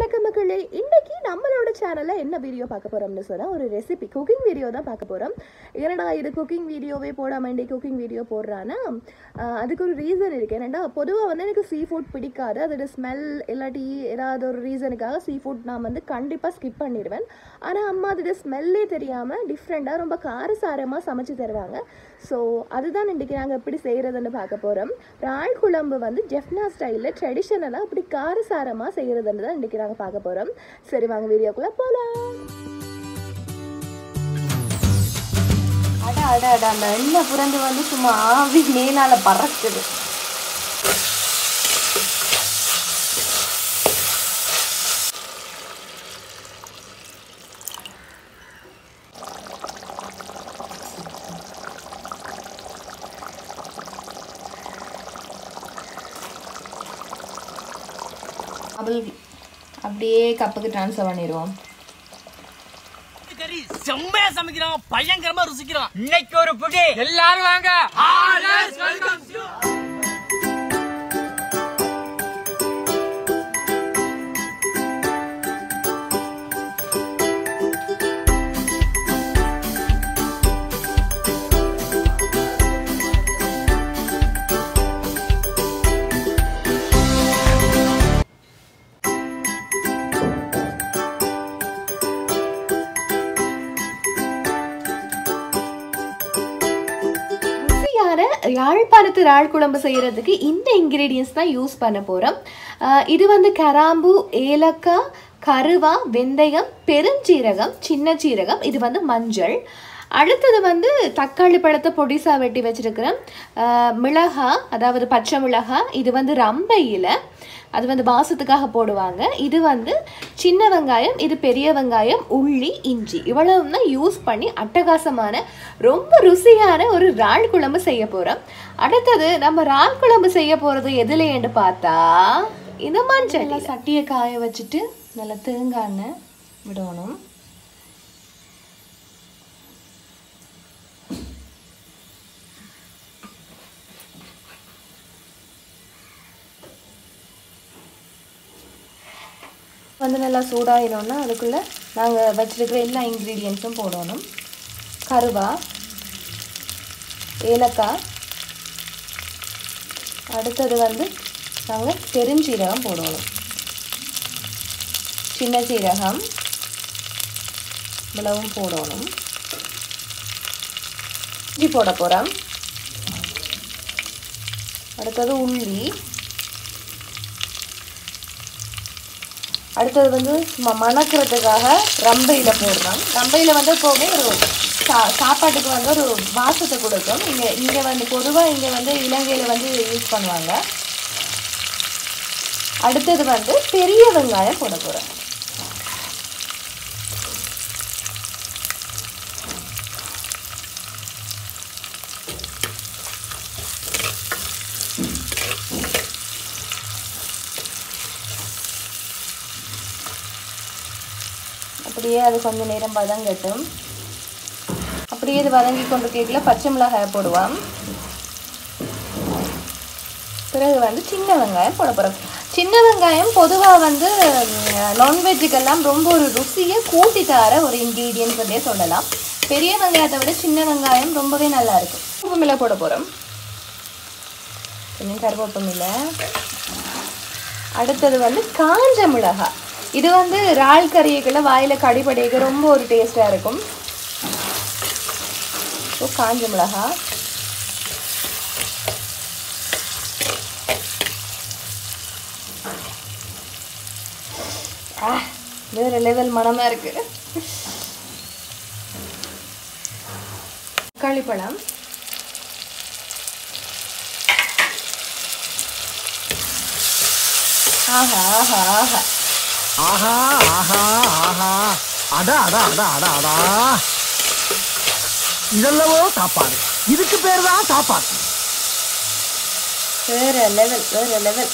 வணக்கம் மக்களே இன்னைக்கு நம்மளோட சேனல்ல என்ன வீடியோ பார்க்க போறோம்னு சொன்னா ஒரு ரெசிபி குக்கிங் வீடியோ தான் பார்க்க போறோம் என்னடா இது குக்கிங் வீடியோவே போடாம இன்னைக்கு குக்கிங் வீடியோ போடுறான்னா ஆஹ் அதுக்கு ஒரு ரீசன் இருக்கு என்னடா பொதுவாக வந்து எனக்கு சீ ஃபுட் பிடிக்காது அதோட ஸ்மெல் இல்லாட்டி ஏதாவது ஒரு ரீசனுக்காக சீ ஃபுட் நான் வந்து கண்டிப்பாக ஸ்கிப் பண்ணிடுவேன் ஆனால் அம்மா அதோட ஸ்மெல்லே தெரியாமல் டிஃப்ரெண்ட்டாக ரொம்ப காரசாரமாக சமைச்சு தருவாங்க ஸோ அதுதான் இன்றைக்கி நாங்கள் எப்படி செய்கிறதுன்னு பார்க்க போகிறோம் இறால் குழம்பு வந்து ஜெஃப்னா ஸ்டைலில் ட்ரெடிஷ்னலாக அப்படி காரசாரமாக செய்கிறதுன்னு தான் இன்றைக்கி நாங்கள் பார்க்க போகிறோம் சரி வாங்க வீடியோக்குள்ளே போகலாம் அட அட அட அந்த எண்ணெய் புரண்டு வந்து சும்மா ஆவி மேலால பறக்குது அவள் அப்படியே கப்புக்கு ட்ரான்ஸ்ஃபர் பண்ணிடுவோம் கறி செம்மையா சமைக்கிறான் பயங்கரமா ருசிக்கிறான் இன்னைக்கு ஒரு புடி எல்லாரும் வாங்க ருசியான யாழ்ப்பாணத்து இறால் குழம்பு செய்கிறதுக்கு இந்த இன்க்ரீடியன்ஸ் தான் யூஸ் பண்ண போகிறோம் இது வந்து கராம்பு ஏலக்காய் கருவா வெந்தயம் பெருஞ்சீரகம் சின்ன சீரகம் இது வந்து மஞ்சள் அடுத்தது வந்து தக்காளி பழத்தை பொடிசா வெட்டி வச்சிருக்கிறேன் ஆஹ் மிளகா அதாவது பச்சை மிளகா இது வந்து ரம்பை இலை அது வந்து வாசத்துக்காக போடுவாங்க இது வந்து சின்ன வெங்காயம் இது பெரிய வெங்காயம் உள்ளி இஞ்சி இவ்வளவு தான் யூஸ் பண்ணி அட்டகாசமான ரொம்ப ருசியான ஒரு இறால் குழம்பு செய்ய போகிறோம் அடுத்தது நம்ம இறால் குழம்பு செய்ய போகிறது எதுலேன்னு பார்த்தா இந்த மஞ்சள் நல்லா சட்டியை காய வச்சுட்டு நல்லா தேங்காய் எண்ணெய் விடணும் வந்து நல்லா சூடாயினோன்னா அதுக்குள்ளே நாங்கள் வச்சிருக்கிற எல்லா இன்க்ரீடியன்ஸும் போடணும் கருவா ஏலக்காய் அடுத்தது வந்து நாங்கள் பெருஞ்சீரகம் போடணும் சின்ன சீரகம் இவ்வளவும் போடணும் இஞ்சி போட போகிறோம் அடுத்தது உள்ளி அடுத்தது வந்து சும்மா மணக்கிறதுக்காக ரம்பையில் போடுறோம் ரம்பையில் வந்து எப்போவுமே ஒரு சா சாப்பாட்டுக்கு வந்து ஒரு வாசத்தை கொடுக்கும் இங்கே இங்கே வந்து பொதுவாக இங்கே வந்து இலங்கையில் வந்து யூஸ் பண்ணுவாங்க அடுத்தது வந்து பெரிய வெங்காயம் போட போகிறேன் அப்படியே அது கொஞ்சம் நேரம் வதங்கட்டும் அப்படியே இது வதங்கி கொண்டு கேட்கல பச்சை மிளகாய் போடுவோம் பிறகு வந்து சின்ன வெங்காயம் போட போகிறோம் சின்ன வெங்காயம் பொதுவாக வந்து நான்வெஜ்ஜுக்கெல்லாம் ரொம்ப ஒரு ருசியை கூட்டி தர ஒரு இன்க்ரீடியன்ஸ் அப்படியே சொல்லலாம் பெரிய வெங்காயத்தை விட சின்ன வெங்காயம் ரொம்பவே நல்லா இருக்கும் கருவேப்பிலை போட போகிறோம் கொஞ்சம் கருவேப்பிலை அடுத்தது வந்து காஞ்ச மிளகாய் இது வந்து இறால் கறியக்குள்ள வாயில் கடிபடைக்கு ரொம்ப ஒரு டேஸ்ட்டாக இருக்கும் ஸோ காஞ்ச மிளகாய் ஆ வேற லெவல் மனமாக இருக்கு தக்காளி பழம் ஆஹா ஆஹா ஆஹா ஆஹா ஆஹா ஆஹா அடா அடா அடா அடா அடா இதெல்லவோ சாப்பாடு இதுக்கு பேர் தான் சாப்பாடு வேற லெவல் வேற லெவல்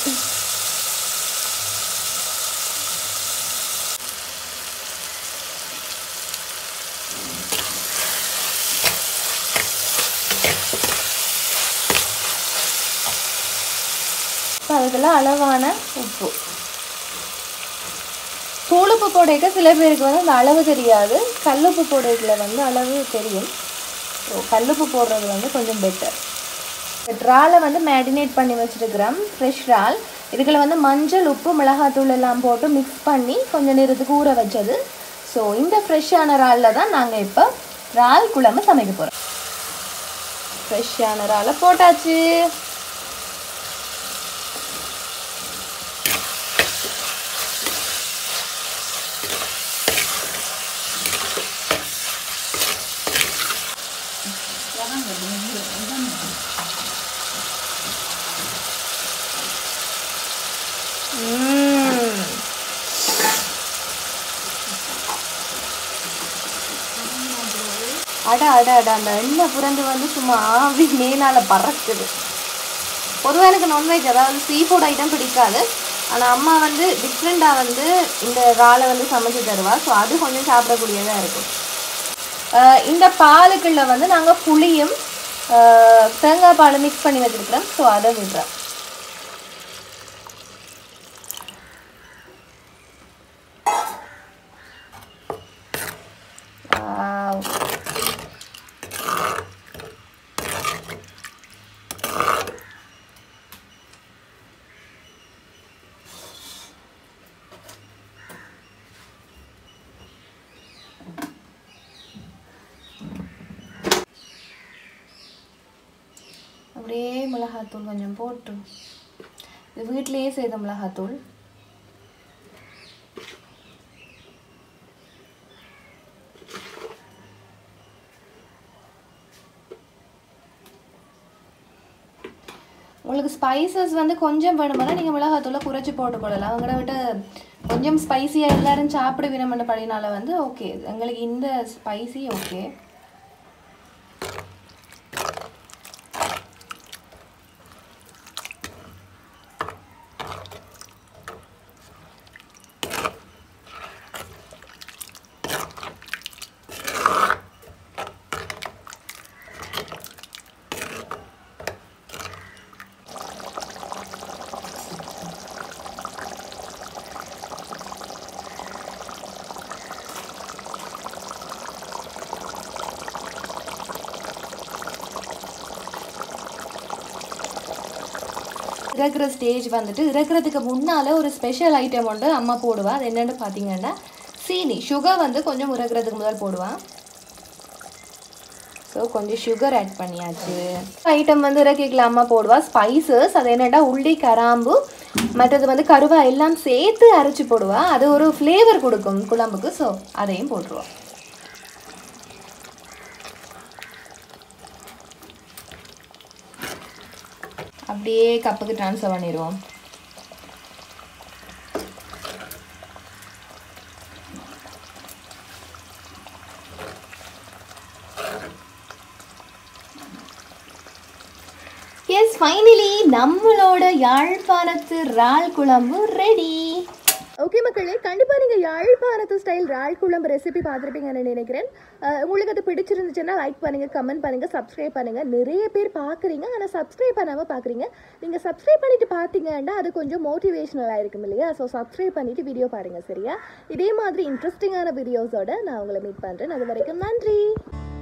இப்போ அதுக்கெல்லாம் அளவான உப்பு கல்லுப்பு போடைக்க சில பேருக்கு வந்து அந்த அளவு தெரியாது கல்லுப்பு போடைக்கில் வந்து அளவு தெரியும் ஸோ கல்லுப்பு போடுறது வந்து கொஞ்சம் பெட்டர் இறாலை வந்து மேரினேட் பண்ணி வச்சுருக்கிறோம் ஃப்ரெஷ் இறால் இதுக்குள்ள வந்து மஞ்சள் உப்பு மிளகாத்தூள் எல்லாம் போட்டு மிக்ஸ் பண்ணி கொஞ்சம் நேரத்துக்கு ஊற வச்சது ஸோ இந்த ஃப்ரெஷ்ஷான இறாலில் தான் நாங்கள் இப்போ இறால் குழம்பு சமைக்க போகிறோம் ஃப்ரெஷ்ஷான இறாலை போட்டாச்சு ம். அட அட அட அந்த எண்ணெய் புரண்டு வந்து சும்மா ஆவி மேலால பறக்குது பொதுவாக எனக்கு நான்வெஜ் அதாவது சீ ஃபுட் ஐட்டம் பிடிக்காது ஆனால் அம்மா வந்து டிஃப்ரெண்ட்டாக வந்து இந்த இறாலை வந்து சமைச்சு தருவா ஸோ அது கொஞ்சம் சாப்பிடக்கூடியதாக இருக்கும் ஆஹ் இந்த பாலுக்குள்ள வந்து நாங்கள் புளியும் ஆஹ் தேங்காய் பால் மிக்ஸ் பண்ணி வச்சிருக்கிறோம் ஸோ அதை விடுறோம் Wow. அப்படியே மிளகாத்தூள் கொஞ்சம் போட்டு இது வீட்டிலேயே செய்த மிளகாத்தூள் உங்களுக்கு ஸ்பைசஸ் வந்து கொஞ்சம் வேணுமானா நீங்கள் மிளகாத்தூளை குறைச்சி போட்டுக்கொள்ளலாம் அவங்கள விட்டு கொஞ்சம் ஸ்பைசியாக எல்லாரும் சாப்பிட விரும்பின படினால வந்து ஓகே எங்களுக்கு இந்த ஸ்பைசி ஓகே இறக்குற ஸ்டேஜ் வந்துட்டு இறக்குறதுக்கு முன்னால் ஒரு ஸ்பெஷல் ஐட்டம் ஒன்று அம்மா போடுவா அது என்னென்னு பார்த்தீங்கன்னா சீனி சுகர் வந்து கொஞ்சம் இறக்குறதுக்கு முதல் போடுவான் ஸோ கொஞ்சம் சுகர் ஆட் பண்ணியாச்சு ஐட்டம் வந்து இறக்கிக்கலாம் அம்மா போடுவா ஸ்பைசஸ் அது என்னடா உள்ளி கராம்பு மற்றது வந்து கருவா எல்லாம் சேர்த்து அரைச்சி போடுவா அது ஒரு ஃப்ளேவர் கொடுக்கும் குழம்புக்கு ஸோ அதையும் போட்டுருவோம் அப்படியே கப்புக்கு ட்ரான்ஸ்ஃபர் பண்ணிடுவோம் எஸ் ஃபைனலி நம்மளோட யாழ்ப்பாணத்து இறால் குழம்பு ரெடி ஓகே மக்களே கண்டிப்பாக நீங்கள் யாழ்ப்பாணத்து ஸ்டைல் இறால் குழம்பு ரெசிபி பார்த்துருப்பீங்கன்னு நினைக்கிறேன் அஹ் உங்களுக்கு அது பிடிச்சிருந்துச்சுன்னா லைக் பண்ணுங்கள் கமெண்ட் பண்ணுங்கள் சப்ஸ்கிரைப் பண்ணுங்கள் நிறைய பேர் பார்க்குறீங்க ஆனால் சப்ஸ்கிரைப் பண்ணாமல் பார்க்குறீங்க நீங்கள் சப்ஸ்கிரைப் பண்ணிட்டு பார்த்தீங்கன்னா அது கொஞ்சம் மோட்டிவேஷனலாக இருக்கும் இல்லையா ஸோ சப்ஸ்கிரைப் பண்ணிவிட்டு வீடியோ பாருங்கள் சரியா இதே மாதிரி இன்ட்ரெஸ்டிங்கான வீடியோஸோட நான் உங்களை மீட் பண்ணுறேன் அது வரைக்கும் நன்றி